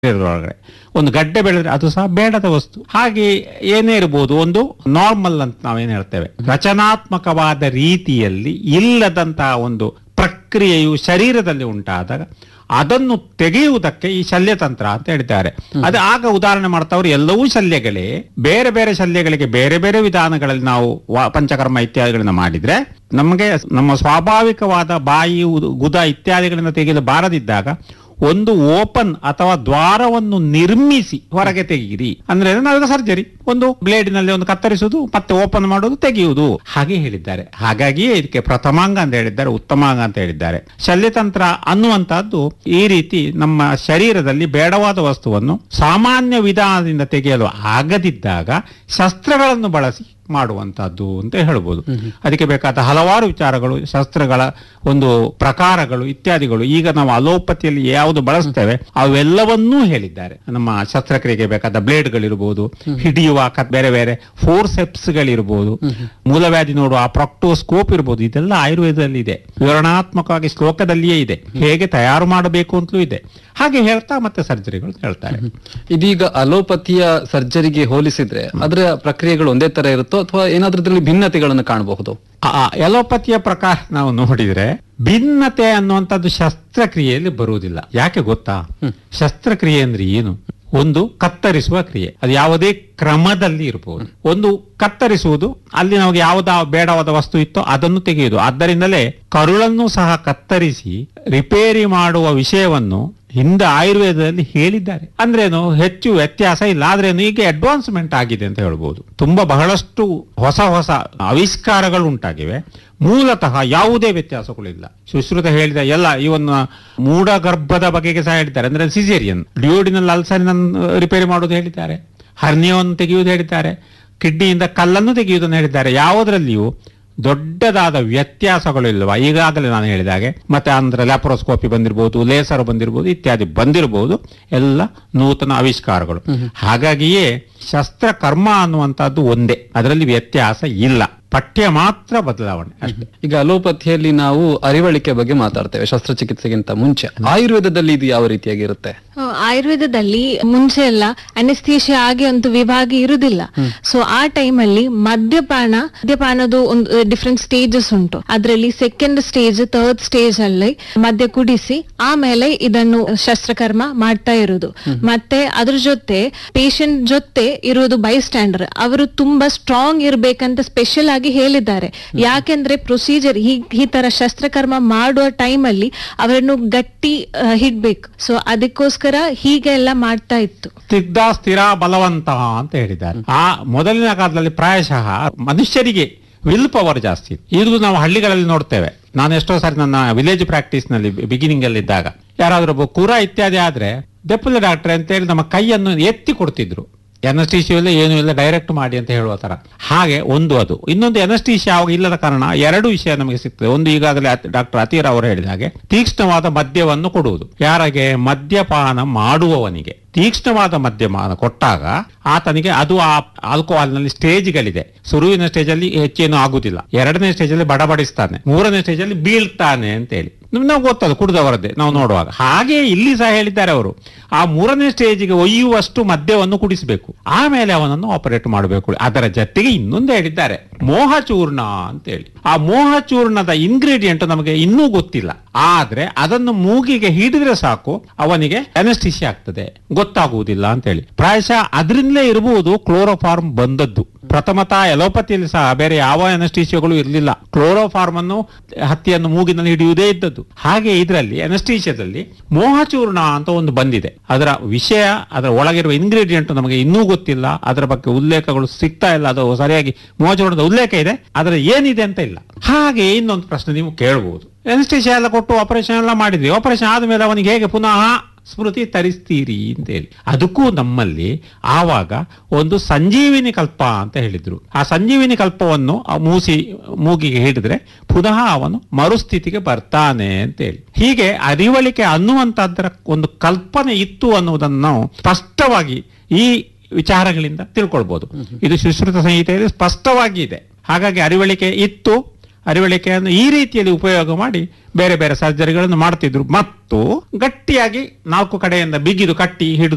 ಒಳಗಡೆ ಒಂದು ಗಡ್ಡೆ ಬೆಳೆದ್ರೆ ಅದು ಸಹ ಬೇಡದ ವಸ್ತು ಹಾಗೆ ಏನೇ ಇರಬಹುದು ಒಂದು ನಾರ್ಮಲ್ ಅಂತ ನಾವೇನ್ ಹೇಳ್ತೇವೆ ರಚನಾತ್ಮಕವಾದ ರೀತಿಯಲ್ಲಿ ಇಲ್ಲದಂತಹ ಒಂದು ಪ್ರಕ್ರಿಯೆಯು ಶರೀರದಲ್ಲಿ ಉಂಟಾದಾಗ ಅದನ್ನು ತೆಗೆಯುವುದಕ್ಕೆ ಈ ಶಲ್ಯತಂತ್ರ ಅಂತ ಹೇಳಿದ್ದಾರೆ ಅದು ಆಗ ಉದಾಹರಣೆ ಮಾಡ್ತಾವ್ರು ಎಲ್ಲವೂ ಶಲ್ಯಗಳೇ ಬೇರೆ ಬೇರೆ ಶಲ್ಯಗಳಿಗೆ ಬೇರೆ ಬೇರೆ ವಿಧಾನಗಳಲ್ಲಿ ನಾವು ವ- ಪಂಚಕರ್ಮ ಇತ್ಯಾದಿಗಳನ್ನ ಮಾಡಿದ್ರೆ ನಮಗೆ ನಮ್ಮ ಸ್ವಾಭಾವಿಕವಾದ ಬಾಯಿ ಉದು- ಗುದ ಇತ್ಯಾದಿಗಳಿಂದ ತೆಗೆಯಲು ಬಾರದಿದ್ದಾಗ ಒಂದು ಓಪನ್ ಅಥವಾ ದ್ವಾರವನ್ನು ನಿರ್ಮಿಸಿ ಹೊರಗೆ ತೆಗೀರಿ ಅಂದ್ರೆ ನಾವೀಗ ಸರ್ಜರಿ ಒಂದು ಬ್ಲೇಡಿನಲ್ಲಿ ಒಂದು ಕತ್ತರಿಸುವುದು ಮತ್ತೆ ಓಪನ್ ಮಾಡುವುದು ತೆಗೆಯುವುದು ಹಾಗೆ ಹೇಳಿದ್ದಾರೆ ಹಾಗಾಗಿಯೇ ಇದಕ್ಕೆ ಪ್ರಥಮಾಂಗ ಅಂತ ಹೇಳಿದ್ದಾರೆ ಉತ್ತಮಾಂಗ ಅಂತ ಹೇಳಿದ್ದಾರೆ ಶಲ್ಯತಂತ್ರ ಅನ್ನುವಂತಹದ್ದು ಈ ರೀತಿ ನಮ್ಮ ಶರೀರದಲ್ಲಿ ಬೇಡವಾದ ವಸ್ತುವನ್ನು ಸಾಮಾನ್ಯ ವಿಧಾನದಿಂದ ತೆಗೆಯಲು ಆಗದಿದ್ದಾಗ ಶಸ್ತ್ರಗಳನ್ನು ಬಳಸಿ ಮಾಡುವಂತಹದ್ದು ಅಂತ ಹೇಳ್ಬೋದು ಅದಕ್ಕೆ ಬೇಕಾದ ಹಲವಾರು ವಿಚಾರಗಳು ಶಸ್ತ್ರಗಳ ಒಂದು ಪ್ರಕಾರಗಳು ಇತ್ಯಾದಿಗಳು ಈಗ ನಾವು ಅಲೋಪತಿಯಲ್ಲಿ ಯಾವುದು ಬಳಸ್ತೇವೆ ಅವೆಲ್ಲವನ್ನೂ ಹೇಳಿದ್ದಾರೆ ನಮ್ಮ ಶಸ್ತ್ರಕ್ರಿಯೆಗೆ ಬೇಕಾದ ಬ್ಲೇಡ್ಗಳಿರ್ಬೋದು ಹಿಡಿಯುವ ಕ- ಬೇರೆ ಬೇರೆ ಫೋರ್ಸೆಪ್ಸ್ಗಳಿರ್ಬೋದು ಮೂಲವ್ಯಾಧಿ ನೋಡುವ ಆ ಪ್ರೊಕ್ಟೋಸ್ಕೋಪ್ ಇರ್ಬೋದು ಇದೆಲ್ಲ ಆಯುರ್ವೇದದಲ್ಲಿ ಇದೆ ವಿವರಣಾತ್ಮಕವಾಗಿ ಶ್ಲೋಕದಲ್ಲಿಯೇ ಇದೆ ಹೇಗೆ ತಯಾರು ಮಾಡಬೇಕು ಅಂತಲೂ ಇದೆ ಹಾಗೆ ಹೇಳ್ತಾ ಮತ್ತೆ ಸರ್ಜರಿಗಳು ಹೇಳ್ತಾರೆ ಇದೀಗ ಅಲೋಪತಿಯ ಸರ್ಜರಿಗೆ ಹೋಲಿಸಿದ್ರೆ ಅದರ ಪ್ರಕ್ರಿಯೆಗಳು ಒಂದೇ ತರ ಇರುತ್ತೋ ಅಥವಾ ಏನಾದ್ರೂ ಇದರಲ್ಲಿ ಭಿನ್ನತೆಗಳನ್ನು ಕಾಣಬಹುದು ಆ ಎಲೋಪತಿಯ ಪ್ರಕಾರ ನಾವು ನೋಡಿದ್ರೆ ಭಿನ್ನತೆ ಅನ್ನುವಂಥದ್ದು ಶಸ್ತ್ರಕ್ರಿಯೆಯಲ್ಲಿ ಬರುವುದಿಲ್ಲ ಯಾಕೆ ಗೊತ್ತಾ ಶಸ್ತ್ರಕ್ರಿಯೆ ಅಂದ್ರೆ ಏನು ಒಂದು ಕತ್ತರಿಸುವ ಕ್ರಿಯೆ ಅದು ಯಾವುದೇ ಕ್ರಮದಲ್ಲಿ ಇರಬಹುದು ಒಂದು ಕತ್ತರಿಸುವುದು ಅಲ್ಲಿ ನಮಗೆ ಯಾವುದ ಬೇಡವಾದ ವಸ್ತು ಇತ್ತೋ ಅದನ್ನು ತೆಗೆಯುವುದು ಆದ್ದರಿಂದಲೇ ಕರುಳನ್ನು ಸಹ ಕತ್ತರಿಸಿ ರಿಪೇರಿ ಮಾಡುವ ವಿಷಯವನ್ನು ಹಿಂದೆ ಆಯುರ್ವೇದದಲ್ಲಿ ಹೇಳಿದ್ದಾರೆ ಅಂದ್ರೇನು ಹೆಚ್ಚು ವ್ಯತ್ಯಾಸ ಇಲ್ಲ ಆದ್ರೇನು ಈಗ ಅಡ್ವಾನ್ಸ್ಮೆಂಟ್ ಆಗಿದೆ ಅಂತ ಹೇಳ್ಬೋದು ತುಂಬಾ ಬಹಳಷ್ಟು ಹೊಸ ಹೊಸ ಆವಿಷ್ಕಾರಗಳು ಉಂಟಾಗಿವೆ ಮೂಲತಃ ಯಾವುದೇ ವ್ಯತ್ಯಾಸಗಳಿಲ್ಲ ಸುಶ್ರುತ ಹೇಳಿದ ಎಲ್ಲ ಇವನ್ ಮೂಢ ಗರ್ಭದ ಬಗೆಗೆ ಸಹ ಹೇಳಿದ್ದಾರೆ ಅಂದ್ರೆ ಸಿಸೇರಿಯನ್ ಡಿಯೋಡಿನಲ್ ಅಲ್ಸರಿನ ರಿಪೇರಿ ಮಾಡುವುದು ಹೇಳಿದ್ದಾರೆ ಹರ್ನಿಯವನ್ನು ತೆಗೆಯುವುದು ಹೇಳಿದ್ದಾರೆ ಕಿಡ್ನಿಯಿಂದ ಕಲ್ಲನ್ನು ತೆಗೆಯುವುದನ್ನು ಹೇಳಿದ್ದಾರೆ ಯಾವುದರಲ್ಲಿಯೂ ದೊಡ್ಡದಾದ ವ್ಯತ್ಯಾಸಗಳು ಇಲ್ವಾ ಈಗಾಗಲೇ ನಾನು ಹೇಳಿದ ಹಾಗೆ ಮತ್ತೆ ಅಂದ್ರೆ ಲ್ಯಾಪ್ರೋಸ್ಕೋಪಿ ಬಂದಿರಬಹುದು ಲೇಸರ್ ಬಂದಿರಬಹುದು ಇತ್ಯಾದಿ ಬಂದಿರಬಹುದು ಎಲ್ಲ ನೂತನ ಆವಿಷ್ಕಾರಗಳು ಹಾಗಾಗಿಯೇ ಶಸ್ತ್ರಕರ್ಮ ಅನ್ನುವಂಥದ್ದು ಒಂದೇ ಅದರಲ್ಲಿ ವ್ಯತ್ಯಾಸ ಇಲ್ಲ ಪಠ್ಯ ಮಾತ್ರ ಬದಲಾವಣೆ ಅಷ್ಟೇ ಈಗ ಅಲೋಪತಿಯಲ್ಲಿ ನಾವು ಅರಿವಳಿಕೆ ಬಗ್ಗೆ ಮಾತಾಡ್ತೇವೆ ಶಸ್ತ್ರಚಿಕಿತ್ಸೆಗಿಂತ ಮುಂಚೆ ಆಯುರ್ವೇದದಲ್ಲಿ ಇದು ಯಾವ ರೀತಿಯಾಗಿರುತ್ತೆ ಆ, ಆಯುರ್ವೇದದಲ್ಲಿ ಮುಂಚೆ ಎಲ್ಲ ಅನೆಸ್ಥೇಷಿಯಾ ಆಗಿ ಒಂದು ವಿಭಾಗ ಇರುವುದಿಲ್ಲ ಸೊ ಆ ಟೈಮಲ್ಲಿ ಮದ್ಯಪಾನ ಮದ್ಯಪಾನದ ಒಂದು ಡಿಫ್ರೆಂಟ್ ಸ್ಟೇಜಸ್ ಉಂಟು ಅದರಲ್ಲಿ ಸೆಕೆಂಡ್ ಸ್ಟೇಜ್ ಥರ್ಡ್ ಸ್ಟೇಜ್ ಅಲ್ಲಿ ಮದ್ಯ ಕುಡಿಸಿ ಆಮೇಲೆ ಇದನ್ನು ಶಸ್ತ್ರಕರ್ಮ ಮಾಡ್ತಾ ಇರುವುದು ಮತ್ತೆ ಅದ್ರ ಜೊತೆ ಪೇಷಂಟ್ ಜೊತೆ ಇರುವುದು ಬೈ ಸ್ಟ್ಯಾಂಡರ್ ಅವರು ತುಂಬಾ ಸ್ಟ್ರಾಂಗ್ ಇರ್ಬೇಕಂತ ಸ್ಪೆಷಲ್ ಆಗಿ ಹೇಳಿದ್ದಾರೆ ಯಾಕೆಂದ್ರೆ ಪ್ರೊಸೀಜರ್ ಈ ಈ ತರ ಶಸ್ತ್ರಕರ್ಮ ಮಾಡುವ ಟೈಮಲ್ಲಿ ಅವರನ್ನು ಗಟ್ಟಿ ಆ, ಹಿಡ್ಬೇಕು ಸೊ ಅದಕ್ಕೋಸ್ಕರ ಹೀಗೆ ಎಲ್ಲ ಮಾಡ್ತಾ ಇತ್ತು ಸ್ನಿಗ್ಧ ಸ್ಥಿರ ಬಲವಂತ ಅಂತ ಹೇಳಿದ್ದಾರೆ ಆ ಮೊದಲಿನ ಕಾಲದಲ್ಲಿ ಪ್ರಾಯಶಃ ಮನುಷ್ಯರಿಗೆ ವಿಲ್ ಪವರ್ ಜಾಸ್ತಿ ಇತ್ತು. ಇದು ನಾವು ಹಳ್ಳಿಗಳಲ್ಲಿ ನೋಡ್ತೇವೆ ನಾನು ಎಷ್ಟೋ ಸಾರಿ ನನ್ನ ವಿಲೇಜ್ ಪ್ರಾಕ್ಟೀಸ್ ನಲ್ಲಿ ಬಿಗಿನಿಂಗ್ ಅಲ್ಲಿ ಇದ್ದಾಗ ಯಾರಾದ್ರೂ ಒಬ್ಬ ಕುರ ಇತ್ಯಾದಿ ಆದ್ರೆ ದೆಪ್ಪಲ ಡಾಕ್ಟರ್ ಅಂತ ಹೇಳಿ ನಮ್ಮ ಕೈಯನ್ನು ಎತ್ತಿ ಕೊಡ್ತಿದ್ರು ಎನಸ್ಟೀಶಿಯಾ ಇಲ್ಲ ಏನು ಇಲ್ಲ ಡೈರೆಕ್ಟ್ ಮಾಡಿ ಅಂತ ಹೇಳುವ ತರ ಹಾಗೆ ಒಂದು ಅದು ಇನ್ನೊಂದು ಎನಸ್ಟೀಶಿಯಾ ಅವಾಗ ಇಲ್ಲದ ಕಾರಣ ಎರಡು ವಿಷಯ ನಮಗೆ ಸಿಗ್ತದೆ ಒಂದು ಈಗಾಗಲೇ ಡಾಕ್ಟರ್ ಅತೀರ್ ಅವರು ಹೇಳಿದ ಹಾಗೆ ತೀಕ್ಷ್ಣವಾದ ಮದ್ಯವನ್ನು ಕೊಡುವುದು ಯಾರಿಗೆ ಮದ್ಯಪಾನ ಮಾಡುವವನಿಗೆ ತೀಕ್ಷ್ಣವಾದ ಮದ್ಯಪಾನ ಕೊಟ್ಟಾಗ ಆತನಿಗೆ ಅದು ಆ ಆಲ್ಕೋಹಾಲ್ ನಲ್ಲಿ ಸ್ಟೇಜ್ಗಳಿದೆ ಶುರುವಿನ ಸ್ಟೇಜ್ ಅಲ್ಲಿ ಹೆಚ್ಚೇನು ಆಗುದಿಲ್ಲ ಎರಡನೇ ಸ್ಟೇಜ್ ಅಲ್ಲಿ ಬಡಬಡಿಸ್ತಾನೆ ಮೂರನೇ ಸ್ಟೇಜ್ ಅಲ್ಲಿ ಬೀಳ್ತಾನೆ ಅಂತ ಹೇಳಿ ನಮ್- ನಾವು ಗೊತ್ತಲ್ಲ ಕುಡಿದವರದ್ದೇ ನಾವು ನೋಡುವಾಗ ಹಾಗೆ ಇಲ್ಲಿ ಸಹ ಹೇಳಿದ್ದಾರೆ ಅವರು ಆ ಮೂರನೇ ಸ್ಟೇಜಿಗೆ ಒಯ್ಯುವಷ್ಟು ಮದ್ಯವನ್ನು ಕುಡಿಸಬೇಕು ಆಮೇಲೆ ಅವನನ್ನು ಆಪರೇಟ್ ಮಾಡಬೇಕು ಅದರ ಜೊತೆಗೆ ಇನ್ನೊಂದು ಹೇಳಿದ್ದಾರೆ ಮೋಹ ಚೂರ್ಣ ಅಂತ ಹೇಳಿ ಆ ಮೋಹ ಚೂರ್ಣದ ಇಂಗ್ರೀಡಿಯಂಟ್ ನಮಗೆ ಇನ್ನೂ ಗೊತ್ತಿಲ್ಲ ಆದ್ರೆ ಅದನ್ನು ಮೂಗಿಗೆ ಹಿಡಿದ್ರೆ ಸಾಕು ಅವನಿಗೆ ಅನಸ್ಟಿಸಿ ಆಗ್ತದೆ ಗೊತ್ತಾಗುವುದಿಲ್ಲ ಅಂತ ಹೇಳಿ ಪ್ರಾಯಶಃ ಅದರಿಂದಲೇ ಇರಬಹುದು ಕ್ಲೋರೋಫಾರ್ಮ್ ಬಂದದ್ದು ಪ್ರಥಮತಃ ಎಲೋಪತಿಯಲ್ಲಿ ಸಹ ಬೇರೆ ಯಾವ ಅನಸ್ಟೀಸಿಯಾಗಳು ಇರಲಿಲ್ಲ ಕ್ಲೋರೋಫಾರ್ಮ್ ಅನ್ನು ಹತ್ತಿಯನ್ನು ಮೂಗಿನಲ್ಲಿ ಹಿಡಿಯುವುದೇ ಇದ್ದದ್ದು ಹಾಗೆ ಇದರಲ್ಲಿ ಅನಸ್ಟೀಸಿಯಾದಲ್ಲಿ ಮೋಹಚೂರ್ಣ ಅಂತ ಒಂದು ಬಂದಿದೆ ಅದರ ವಿಷಯ ಅದರ ಒಳಗಿರುವ ಇಂಗ್ರೀಡಿಯಂಟ್ ನಮಗೆ ಇನ್ನೂ ಗೊತ್ತಿಲ್ಲ ಅದರ ಬಗ್ಗೆ ಉಲ್ಲೇಖಗಳು ಸಿಗ್ತಾ ಇಲ್ಲ ಅದು ಸರಿಯಾಗಿ ಮೋಹಚೂರ್ಣದ ಉಲ್ಲೇಖ ಇದೆ ಅದರ ಏನಿದೆ ಅಂತ ಇಲ್ಲ ಹಾಗೆ ಇನ್ನೊಂದು ಪ್ರಶ್ನೆ ನೀವು ಕೇಳಬಹುದು ಅನಸ್ಟೀಸಿಯಾ ಎಲ್ಲ ಕೊಟ್ಟು ಆಪರೇಷನ್ ಎಲ್ಲ ಮಾಡಿದ್ವಿ ಆಪರೇಷನ್ ಆದ್ಮೇಲೆ ಅವನಿಗೆ ಹೇಗೆ ಪುನಃ ಸ್ಮೃತಿ ತರಿಸ್ತೀರಿ ಅಂತ ಹೇಳಿ ಅದಕ್ಕೂ ನಮ್ಮಲ್ಲಿ ಆವಾಗ ಒಂದು ಸಂಜೀವಿನಿ ಕಲ್ಪ ಅಂತ ಹೇಳಿದ್ರು ಆ ಸಂಜೀವಿನಿ ಕಲ್ಪವನ್ನು ಆ ಮೂಸಿ ಮೂಗಿಗೆ ಹಿಡಿದ್ರೆ ಪುನಃ ಅವನು ಮರುಸ್ಥಿತಿಗೆ ಬರ್ತಾನೆ ಅಂತ ಹೇಳಿ ಹೀಗೆ ಅರಿವಳಿಕೆ ಅನ್ನುವಂತಹದ್ದರ ಒಂದು ಕಲ್ಪನೆ ಇತ್ತು ಅನ್ನುವುದನ್ನು ನಾವು ಸ್ಪಷ್ಟವಾಗಿ ಈ ವಿಚಾರಗಳಿಂದ ತಿಳ್ಕೊಳ್ಬಹುದು ಇದು ಸುಶ್ರುತ ಸಂಹಿತೆಯಲ್ಲಿ ಸ್ಪಷ್ಟವಾಗಿ ಇದೆ ಹಾಗಾಗಿ ಅರಿವಳಿಕೆ ಇತ್ತು ಅರಿವಳಿಕೆಯನ್ನು ಈ ರೀತಿಯಲ್ಲಿ ಉಪಯೋಗ ಮಾಡಿ ಬೇರೆ ಬೇರೆ ಸರ್ಜರಿಗಳನ್ನು ಮಾಡ್ತಿದ್ರು ಮತ್ತು ಗಟ್ಟಿಯಾಗಿ ನಾಲ್ಕು ಕಡೆಯಿಂದ ಬಿಗಿದು ಕಟ್ಟಿ ಹಿಡಿದು